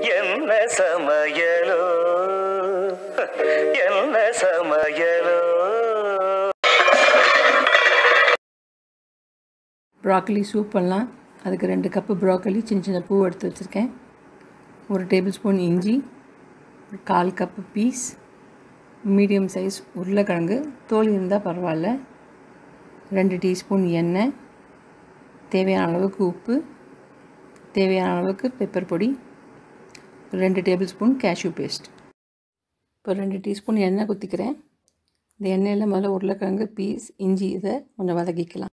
என்ன சமையலோ என்ன சமையலோ ப்ராக்கலி சூப் பண்ணலாம் அதுக்கு ரெண்டு கப்பு ப்ராக்கலி சின்ன சின்ன பூ எடுத்து வச்சுருக்கேன் ஒரு டேபிள் ஸ்பூன் இஞ்சி ஒரு கால் கப்பு பீஸ் மீடியம் சைஸ் உருளைக்கிழங்கு தோல் இருந்தால் பரவாயில்ல ரெண்டு டீஸ்பூன் எண்ணெய் தேவையான அளவுக்கு உப்பு தேவையான அளவுக்கு பெப்பர் பொடி ரெண்டு டேபிள் ஸ்பூன் கேஷ்யூ பேஸ்ட் இப்போ ரெண்டு டீஸ்பூன் எண்ணெய் குத்திக்கிறேன் இந்த எண்ணெயில் முதல்ல உருளைக்கிழங்கு பீஸ் இஞ்சி இதை கொஞ்சம் வதக்கிக்கலாம்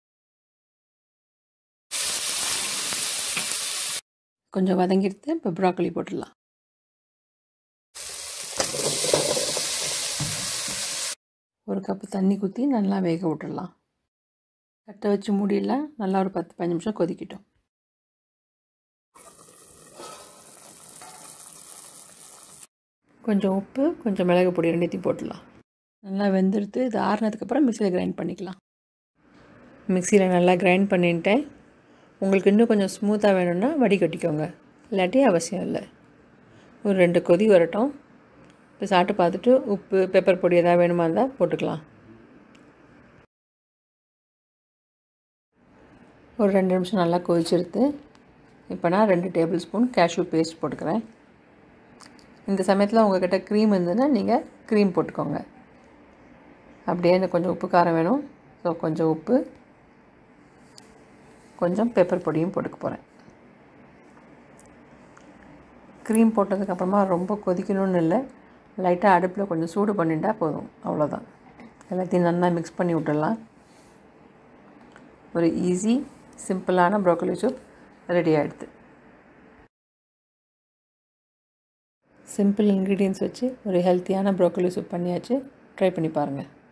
கொஞ்சம் வதங்கிடுத்து இப்போ ப்ராக்கலி போட்டுடலாம் ஒரு கப்பு தண்ணி ஊற்றி நல்லா வேக விட்டுடலாம் கட்டை வச்சு மூடிடலாம் நல்லா ஒரு பத்து பதினஞ்சு நிமிஷம் கொதிக்கட்டும் கொஞ்சம் உப்பு கொஞ்சம் மிளகு பொடி ரெண்டுத்தையும் போட்டுடலாம் நல்லா வெந்துடுத்து இது ஆறுனதுக்கப்புறம் மிக்சியில் கிரைண்ட் பண்ணிக்கலாம் மிக்சியில் நல்லா கிரைண்ட் பண்ணிட்டேன் உங்களுக்கு இன்னும் கொஞ்சம் ஸ்மூத்தாக வேணும்னா வடிகட்டிக்கோங்க இல்லாட்டி அவசியம் இல்லை ஒரு ரெண்டு கொதி வரட்டும் இப்போ சாப்பிட்டு பார்த்துட்டு உப்பு பெப்பர் பொடி எதாவது வேணுமா இருந்தால் போட்டுக்கலாம் ஒரு ரெண்டு நிமிஷம் நல்லா கொதிச்செடுத்து இப்போ நான் ரெண்டு டேபிள் ஸ்பூன் கேஷ்யூ பேஸ்ட் போட்டுக்கிறேன் இந்த சமயத்தில் உங்கள்கிட்ட க்ரீம் இருந்ததுன்னா நீங்கள் க்ரீம் போட்டுக்கோங்க அப்படியே எனக்கு கொஞ்சம் உப்பு காரம் வேணும் ஸோ கொஞ்சம் உப்பு கொஞ்சம் பெப்பர் பொடியும் போட்டுக்க போகிறேன் க்ரீம் போட்டதுக்கப்புறமா ரொம்ப கொதிக்கணும்னு இல்லை லைட்டாக அடுப்பில் கொஞ்சம் சூடு பண்ணிட்டா போதும் அவ்வளோதான் எல்லாத்தையும் நல்லா மிக்ஸ் பண்ணி விட்டுடலாம் ஒரு ஈஸி சிம்பிளான ப்ரோக்கலி சூப் ரெடி ஆகிடுது சிம்பிள் இன்க்ரீடியன்ஸ் வச்சு ஒரு ஹெல்த்தியான ப்ரோக்கலி சூப் பண்ணியாச்சு ட்ரை பண்ணி பாருங்கள்